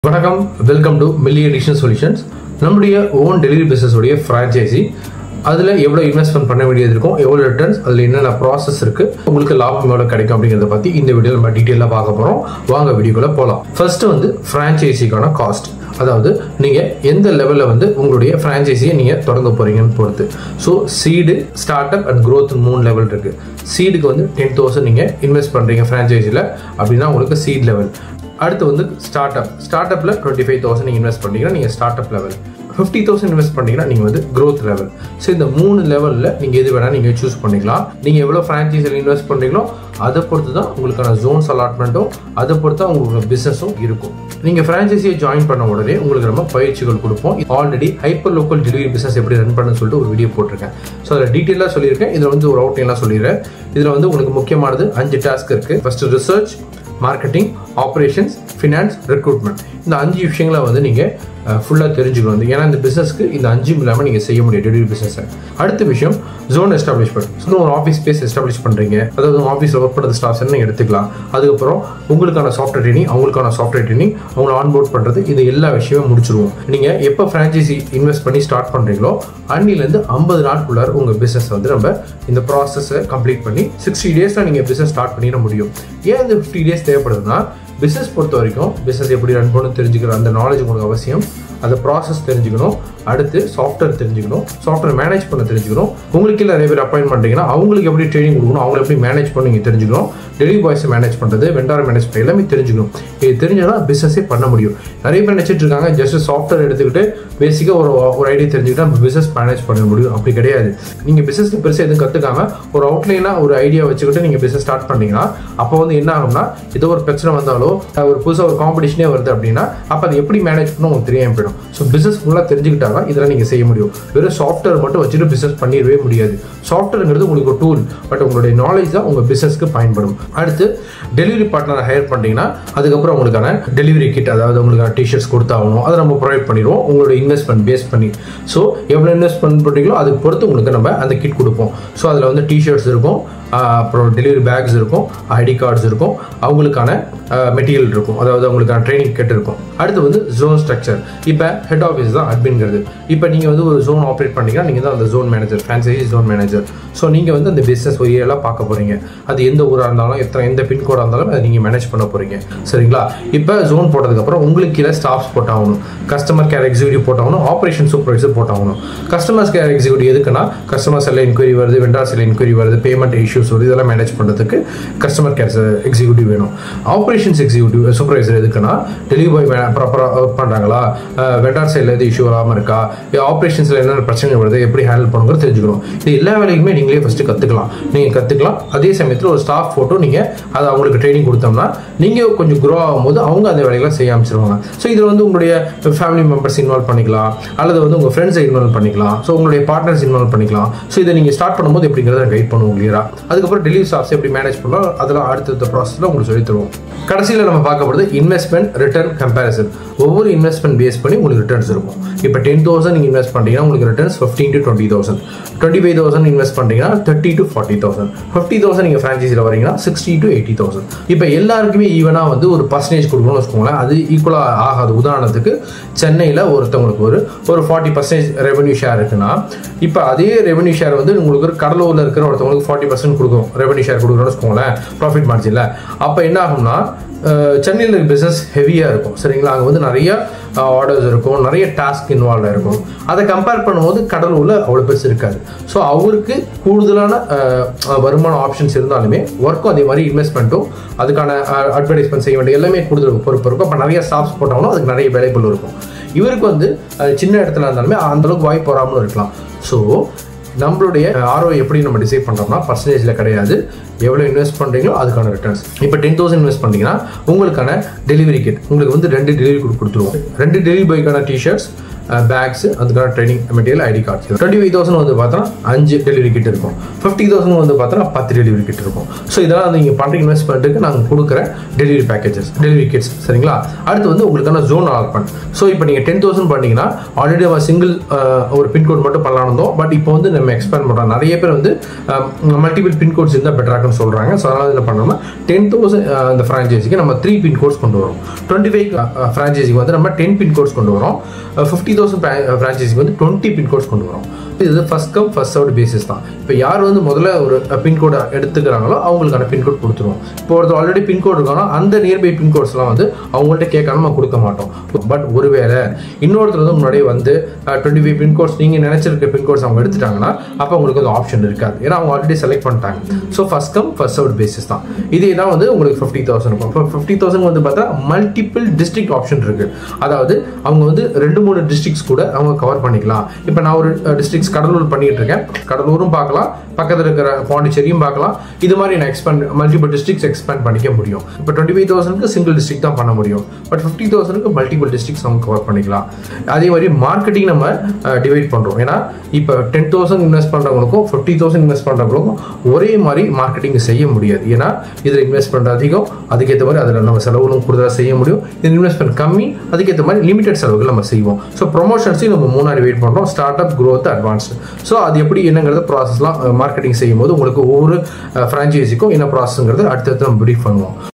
வணக்கம் welcome to Milli Edition Solutions நம்முடைய own delivery business உடைய ஃப்ரான்ச்சைசி அதில் எவ்வளோ இன்வெஸ்ட்மெண்ட் பண்ண வேண்டியது இருக்கும் எவ்வளோ ரிட்டர்ன்ஸ் அதில் என்னென்ன ப்ராசஸ் இருக்கு உங்களுக்கு லாபம் எவ்வளோ கிடைக்கும் அப்படிங்கிறத பற்றி இந்த வீடியோ நம்ம டீட்டெயிலாக பார்க்க போகிறோம் வாங்க வீடியோக்குள்ள போகலாம் ஃபர்ஸ்ட் வந்து ஃப்ரான்ச்சைசிக்கான காஸ்ட் அதாவது நீங்கள் எந்த லெவலில் வந்து உங்களுடைய ஃப்ரான்ச்சைசியை நீங்கள் தொடங்க போகிறீங்கன்னு பொறுத்து so seed start up and growth மூணு லெவல் இருக்குது சீடுக்கு வந்து டென் தௌசண்ட் நீங்கள் இன்வெஸ்ட் பண்ணுறீங்க ஃப்ரான்ச்சைசியில் அப்படின்னா உங்களுக்கு சீட் லெவல் அடுத்து வந்து ஸ்டார்ட் அப் ஸ்டார்ட் அப்பில் டுவெண்ட்டி ஃபைவ் தௌசண்ட் நீங்கள் இன்வெஸ்ட் பண்ணீங்கன்னா நீங்கள் start up level fifty thousand invest பண்ணீங்கன்னா நீங்கள் வந்து growth லெவல் ஸோ இந்த மூணு லெவலில் நீங்கள் எது வேணால் நீங்கள் சூஸ் பண்ணிக்கலாம் நீங்கள் எவ்வளோ ஃப்ரான்ச்சைஸில் இன்வெஸ்ட் பண்ணுறீங்களோ அதை பொறுத்து தான் உங்களுக்கான ஜோன்ஸ் அலாட்மெண்ட்டும் அதை பொறுத்து தான் உங்களுக்கு பிஸ்னஸும் இருக்கும் நீங்கள் ஃப்ரான்ச்சைஸியை ஜாயின் பண்ண உடனே உங்களுக்கு நம்ம பயிற்சிகள் கொடுப்போம் already hyper local delivery business எப்படி ரன் பண்ணுன்னு சொல்லிட்டு ஒரு வீடியோ போட்டிருக்கேன் ஸோ அதில் டீட்டெயிலாக சொல்லியிருக்கேன் இதில் வந்து ஒரு அவுட்லைன்லாம் சொல்லிடுறேன் இதில் வந்து உங்களுக்கு முக்கியமானது அஞ்சு டாஸ்க் இருக்குது first research marketing operations finance recruitment இந்த அஞ்சு விஷயங்களை வந்து நீங்கள் ஃபுல்லாக தெரிஞ்சுக்கணும் வந்து ஏன்னா இந்த பிஸ்னஸ்க்கு இந்த அஞ்சும் இல்லாமல் நீங்கள் செய்ய முடியும் டெலிவரி பிஸ்னஸை அடுத்த விஷயம் ஜோன் எஸ்டாப்ளிஷ்மெண்ட் ஸோ ஒரு ஆஃபீஸ் ஸ்பேஸ் எஸ்டாப்ளிஷ் பண்ணுறீங்க அதாவது உங்கள் ஆஃபீஸில் ஒர்க் பண்ணுறது ஸ்டாஃப்ஸ் நீங்கள் எடுத்துக்கலாம் அதுக்கப்புறம் உங்களுக்கான சாஃப்ட்வேர் ட்ரைனிங் அவங்களுக்கான சாஃப்ட்வேர் ட்ரைனிங் அவங்கள ஆன்போர்ட் பண்ணுறது இது எல்லா விஷயமும் முடிச்சிருவோம் நீங்கள் எப்போ ஃப்ரான்ச்சைசி இன்வெஸ்ட் பண்ணி ஸ்டார்ட் பண்ணுறீங்களோ அன்னிலேருந்து ஐம்பது நாட்குள்ளார உங்கள் பிஸ்னஸ் வந்து நம்ம இந்த ப்ராசஸை கம்ப்ளீட் பண்ணி சிக்ஸ்டி டேஸில் நீங்கள் பிஸ்னஸ் ஸ்டார்ட் பண்ணிட முடியும் ஏன் இந்த ஃபிஃப்டி டேஸ் தேவைப்படுதுன்னா பிஸ்னஸ் பொறுத்த வரைக்கும் பிஸ்னஸ் எப்படி ரன் பண்ணணும் தெரிஞ்சுக்கிற அந்த நாலேஜ் உங்களுக்கு அவசியம் அந்த ப்ராசஸ் தெரிஞ்சுக்கணும் அடுத்து சாஃப்ட்வேர் தெரிஞ்சுக்கணும் சாஃப்ட்வேர் மேனேஜ் பண்ண தெரிஞ்சுக்கணும் உங்களுக்கு நிறைய பேர் அப்பாயின் பண்ணுறீங்கன்னா அவங்களுக்கு எப்படி ட்ரைனிங் கொடுக்கணும் அவங்களை எப்படி மேனேஜ் பண்ணி நீங்கள் தெரிஞ்சுக்கணும் டெலிவரி பாய்ஸை மேனேஜ் பண்ணுறது வெண்டார் மேனேஜ் பண்ண எல்லாமே தெரிஞ்சுக்கணும் இது தெரிஞ்சால் பிஸ்னஸே பண்ண முடியும் நிறைய பேர் நினச்சிட்டு இருக்காங்க ஜஸ்ட் சாஃப்ட்வேர் எடுத்துக்கிட்டு பேசிக்காக ஒரு ஒரு ஐடியா தெரிஞ்சுக்கிட்டா நம்ம பிஸ்னஸ் மேனேஜ் பண்ண முடியும் அப்படி கிடையாது நீங்கள் பிஸ்னஸில் பெருசாக எதுவும் கற்றுக்காம ஒரு அவுட்லைனாக ஒரு ஐடியா வச்சுக்கிட்டு நீங்கள் பிஸ்னஸ் ஸ்டார்ட் பண்ணீங்கன்னா அப்போ வந்து என்ன ஆகும்னா ஏதோ ஒரு பிரச்சனை வந்தாலோ ஒரு புதுசாக ஒரு காம்படிஷனே வருது அப்படின்னா அப்போ அதை எப்படி மேனேஜ் பண்ணணும் உங்களுக்கு தெரியாமல் போயிடும் ஸோ பிஸ்னஸ் ஃபுல்லாக தெரிஞ்சுக்கிட்டா தான் இதெல்லாம் நீங்கள் செய்ய முடியும் வெறும் சாஃப்ட்வேர் மட்டும் வச்சுட்டு பிஸ்னஸ் பண்ணிடவே முடியாது சாஃப்ட்வேருங்கிறது உங்களுக்கு ஒரு டூல் பட் உங்களுடைய நாலேஜ் தான் உங்கள் பிஸ்னஸ்க்கு பயன்படும் அடுத்து டெலிவரி பார்ட்னர் ஹையர் பண்ணிட்டீங்கன்னா அதுக்கப்புறம் உங்களுக்கான டெலிவரி கிட் அதாவது உங்களுக்கான டிஷர்ட்ஸ் கொடுத்தாகணும் அதை நம்ம ப்ரொவைட் பண்ணிடுவோம் உங்களோட இன்வெஸ்ட்மெண்ட் பேஸ் பண்ணி ஸோ எவ்வளோ இன்வெஸ்ட்மெண்ட் பண்ணுறீங்களோ அதுக்கு பொறுத்து உங்களுக்கு நம்ம அந்த கிட் கொடுப்போம் ஸோ அதில் வந்து டிஷர்ட்ஸ் இருக்கும் அப்புறம் டெலிவரி பேக்ஸ் இருக்கும் ஐடி கார்ட்ஸ் இருக்கும் அவங்களுக்கான மெட்டீரியல் இருக்கும் அதாவது அவங்களுக்கான ட்ரைனிங் கிட் இருக்கும் அடுத்து வந்து ஜோன் ஸ்ட்ரக்சர் இப்போ ஹெட் ஆஃபீஸ் தான் அட்மின்ங்கிறது இப்போ நீங்கள் வந்து ஒரு ஜோன் ஆப்ரேட் பண்ணீங்கன்னா நீங்கள் தான் அந்த zone manager franchisee zone manager so நீங்கள் வந்து அந்த பிஸ்னஸ் ஒரு ஏரியாலாம் பார்க்க போகிறீங்க அது எந்த ஊராக இருந்தாலும் எத்தனை எந்த பின்கோடாக இருந்தாலும் அதை நீங்கள் மேனேஜ் பண்ண போகிறீங்க சரிங்களா இப்போ ஜோன் போட்டதுக்கப்புறம் உங்களுக்கு கீழே ஸ்டாஃப்ஸ் போட்டாகணும் கஸ்டமர் கேர் எக்ஸிக்யூட்டிவ் போட்டாகணும் ஆப்ரேஷன் சூப்பர்வைசர் போட்டாகணும் கஸ்டமர்ஸ் கேர் எக்ஸிக்யூட்டிவ் எதுக்குன்னா கஸ்டமர்ஸ் எல்லாம் என்கொயரி வருது வெண்டார்ஸ் எல்லாம் என்கொயரி வருது பேமெண்ட் இஷ்யூஸ் வருது இதெல்லாம் மேனேஜ் பண்ணுறதுக்கு கஸ்டமர் கேர் எக்ஸிக்யூட்டிவ் வேணும் ஆப்ரேஷன்ஸ் எக்ஸிக்யூட்டிவ் சூப்பர்வைசர் எதுக்குன்னா டெலிவரி பாய் ப்ராப்பராக ஒர்க் பண்ணுறாங்களா வெண்டார் சைடில் எது இஷ்யூ வராமல் இருக்கா ஆப்ரேஷன்ஸில் என்னென்ன பிரச்சனை வருது எப்படி ஹேண்டில் பண்ணுங்கிறது தெரிஞ்சுக்கணும் இது எல்லா வேலைக்குமே நீங்களே ஃபஸ்ட்டு கற்றுக்கலாம் நீங்கள் கற்றுக்கலாம் அதே சமயத்தில் ஒரு ஸ்டாஃப் ஃபோட்டோ நீங்கள் அதை அவங்களுக்கு ட்ரைனிங் கொடுத்தோம்னா நீங்கள் கொஞ்சம் க்ரோ ஆகும்போது அவங்க அந்த வேலைகளை செய்ய ஆரம்பிச்சிருவாங்க ஸோ இதில் வந்து உங்களுடைய ஃபேமிலி மெம்பர்ஸ் இன்வால்வ் பண்ணிக்கலாம் அல்லது வந்து உங்கள் ஃப்ரெண்ட்ஸை இன்வால்வ் பண்ணிக்கலாம் ஸோ உங்களுடைய பார்ட்னர்ஸ் இன்வால்வ் பண்ணிக்கலாம் ஸோ இதை நீங்கள் ஸ்டார்ட் பண்ணும்போது எப்படிங்கிறத கைட் பண்ணுவோம் கிளியராக அதுக்கப்புறம் டெலிவரி ஸ்டாஃப்ஸ் எப்படி மேனேஜ் பண்ணலாம் அதெல்லாம் அடுத்தடுத்த ப்ராசஸில் உங்களுக்கு சொல்லி தருவோம் கடைசியில் நம்ம பார்க்க போகிறது இன்வெஸ்ட்மெண்ட் ரிட்டர்ன் கம்பேரிசன் ஒவ்வொரு இன்வெஸ்ட்மெண்ட் பேஸ் பண்ணி உங்களுக்கு ரிட்டர்ன்ஸ் இருக்கும் இப்போ டென் தௌசண்ட் நீங்கள் இன்வெஸ்ட் பண்ணுறீங்கன்னா உங்களுக்கு returns fifteen to twenty thousand twenty five thousand invest பண்ணுறீங்கன்னா thirty to forty thousand fifty thousand நீங்கள் ஃப்ரான்ச்சைஸில் வரீங்கன்னா சிக்ஸ்டி டு எயிட்டி தௌசண்ட் இப்போ எல்லாருக்குமே ஈவனாக வந்து ஒரு பர்சன்டேஜ் கொடுக்கணும்னு வச்சுக்கோங்களேன் அது ஈக்குவலாக ஆகாது உதாரணத்துக்கு சென்னையில் ஒருத்தவங்களுக்கு ஒரு ஒரு ஃபார்ட்டி பர்சன்டேஜ் ரெவன்யூ ஷேர் இருக்குன்னா இப்போ அதே ரெவன்யூ ஷேர் வந்து உங்களுக்கு ஒரு கடலூரில் இருக்கிற ஒருத்தவங்களுக்கு ஃபார்ட்டி பர்சன்ட் கொடுக்கும் ரெவன்யூ ஷேர் கொடுக்குறோம்னு வச்சுக்கோங்களேன் ப்ராஃபிட் மார்ஜினில் அப்போ என்ன ஆகும்னா சென்னையில் இருக்க பிஸ்னஸ் ஹெவியாக இருக்கும் சரிங்களா அங்கே வந்து நிறைய ஆர்டர்ஸ் இருக்கும் நிறைய டாஸ்க் இன்வால்வ் இருக்கும் அதை கம்பேர் பண்ணும்போது கடலூரில் அவ்வளோ பெருசு இருக்காது ஸோ அவருக்கு கூடுதலான வருமான ஆப்ஷன்ஸ் இருந்தாலுமே ஒர்க்கும் அதே மாதிரி இன்வெஸ்ட்மெண்ட்டும் அதுக்கான அட்வர்டைஸ்மெண்ட் செய்ய வேண்டிய எல்லாமே கூடுதல் பொறுப்பு இருக்கும் அப்போ நிறைய ஸ்டாஃப்ஸ் போட்டாலும் அதுக்கு நிறைய வேலைகள் இருக்கும் இவருக்கு வந்து சின்ன இடத்துல இருந்தாலுமே அந்தளவுக்கு வாய்ப்பு வராமலும் இருக்கலாம் ஸோ நம்மளுடைய ஆர்ஓ எப்படி நம்ம டிசைட் பண்ணுறோம்னா பர்சன்டேஜில் கிடையாது எவ்வளோ இன்வெஸ்ட் பண்ணுறீங்களோ அதுக்கான ரிட்டர்ன்ஸ் இப்போ டென் தௌசண்ட் இன்வெஸ்ட் பண்ணிங்கன்னா உங்களுக்கான டெலிவரி கிட் உங்களுக்கு வந்து ரெண்டு டெலிவரி கொடுத்துருவோம் ரெண்டு டெலிவரி பாய்க்கான டிஷர்ட்ஸ் பேக்ஸ் அதுக்கான training material ID cards twenty five thousand வந்து பார்த்தோன்னா அஞ்சு டெலிவரி கிட் இருக்கும் ஃபிஃப்டி தௌசண்ட் வந்து பார்த்தோன்னா பத்து டெலிவரி கிட் இருக்கும் ஸோ இதெல்லாம் வந்து நீங்கள் பண்ணுற இன்வெஸ்ட்மெண்ட்டுக்கு நாங்கள் கொடுக்குற டெலிவரி பேக்கேஜஸ் டெலிவரி கிட்ஸ் சரிங்களா அடுத்து வந்து உங்களுக்கான ஜோன் அலாட்மெண்ட் ஸோ இப்போ நீங்கள் டென் தௌசண்ட் பண்ணீங்கன்னா ஆல்ரெடி நம்ம சிங்கிள் ஒரு பின்கோட் மட்டும் பண்ணலாம் இருந்தோம் பட் இப்போ வந்து நம்ம எக்ஸ்பேண்ட் பண்ணுறோம் நிறைய பேர் வந்து மல்டிபிள் பின்கோட்ஸ் இருந்தால் பெட்டராகுன்னு சொல்கிறாங்க ஸோ அதனால் என்ன பண்ணோம்னா டென் தௌசண்ட் அந்த ஃப்ரான்ச்சைஸிக்கு நம்ம த்ரீ பின்கோட்ஸ் கொண்டு வரோம் டுவெண்ட்டி ஃபைவ் ஃப்ரான்ச்சைஸிக்கு வந்து நம்ம டென் பின்கோட்ஸ் கொண்டு வரோம் ஃபிஃப்டி தௌசண்ட் ஃப்ரான்ச்சைஸிக்கு வந்து டுவெண்ட்டி பின்கோட்ஸ் கொண்டு வரோம் இது first come first out basis தான் இப்போ யார் வந்து முதல்ல ஒரு பின்கோடை எடுத்துக்கிறாங்களோ அவங்களுக்கான பின்கோட் கொடுத்துருவோம் இப்போ ஒருத்தர் ஆல்ரெடி பின்கோட் இருக்கானோ அந்த நியர்பை பின்கோட்ஸ்லாம் வந்து அவங்கள்ட்ட கேட்காம நம்ம கொடுக்க மாட்டோம் பட் ஒருவேளை இன்னொருத்தர் வந்து முன்னாடியே வந்து டுவெண்ட்டி ஃபைவ் பின்கோட்ஸ் நீங்கள் நினைச்சிருக்க பின்கோட்ஸ் அவங்க எடுத்துட்டாங்கன்னா அப்போ உங்களுக்கு வந்து ஆப்ஷன் இருக்காது ஏன்னா அவங்க ஆல்ரெடி செலக்ட் பண்ணிட்டாங்க so first come first out basis தான் இதே தான் வந்து உங்களுக்கு ஃபிஃப்டி தௌசண்ட் இருக்கும் இப்போ ஃபிஃப்டி தௌசண்ட் வந்து பார்த்தா மல்டிபிள் டிஸ்ட்ரிக்ட் ஆப்ஷன் இருக்கு அதாவது அவங்க வந்து ரெண்டு மூணு டிஸ்ட்ரிக்ஸ் கூட அவங்க கவர் பண்ணிக்கலாம் இப்போ நான் ஒரு டிஸ்ட்ரிக்ஸ் கடலூர் பண்ணிட்டு இருக்கேன் கடலூரும் பார்க்கலாம் பக்கத்தில் இருக்கிற பாண்டிச்சேரியும் பார்க்கலாம் இது மாதிரி நான் எக்ஸ்பேண்ட் மல்டிபிள் டிஸ்ட்ரிக்ஸ் எக்ஸ்பேண்ட் பண்ணிக்க முடியும் இப்போ டுவெண்ட்டி ஃபைவ் தௌசண்ட்க்கு சிங்கிள் டிஸ்ட்ரிக்ட் தான் பண்ண முடியும் பட் ஃபிஃப்டி தௌசண்ட்க்கு மல்டிபிள் டிஸ்ட்ரிக்ஸ் நம்ம கவர் பண்ணிக்கலாம் அதே மாதிரி மார்க்கெட்டிங் நம்ம டிவைட் பண்ணுறோம் ஏன்னா இப்போ டென் தௌசண்ட் இன்வெஸ்ட் பண்ணுறவங்களுக்கும் ஃபிஃப்டி தௌசண்ட் இன்வெஸ்ட் பண்ணுறவங்களுக்கும் ஒரே மாதிரி மார்க்கெட்டிங் செய்ய முடியாது ஏன்னா இதில் இன்வெஸ்ட்மெண்ட் அதிகம் அதுக்கேற்ற மாதிரி அதில் நம்ம செலவுகளும் கூடுதலாக செய்ய முடியும் இது இன்வெஸ்ட்மெண்ட் கம்மி அதுக்கேற்ற மாதிரி லிமிடெட் செலவுகள் நம்ம செய்வோம் ஸோ ப்ரொமோஷன்ஸையும் நம்ம மூணாறு வெயிட் பண்ணுறோம் start up growth advance so அது எப்படி என்னங்கிறத ப்ராசஸ்லாம் மார்க்கெட்டிங் செய்யும் போது உங்களுக்கு ஒவ்வொரு ஃப்ரான்ச்சைஸிக்கும் என்ன ப்ராசஸ்ங்கிறது அடுத்தடுத்து நம்ம ப்ரீஃப் பண்ணுவோம்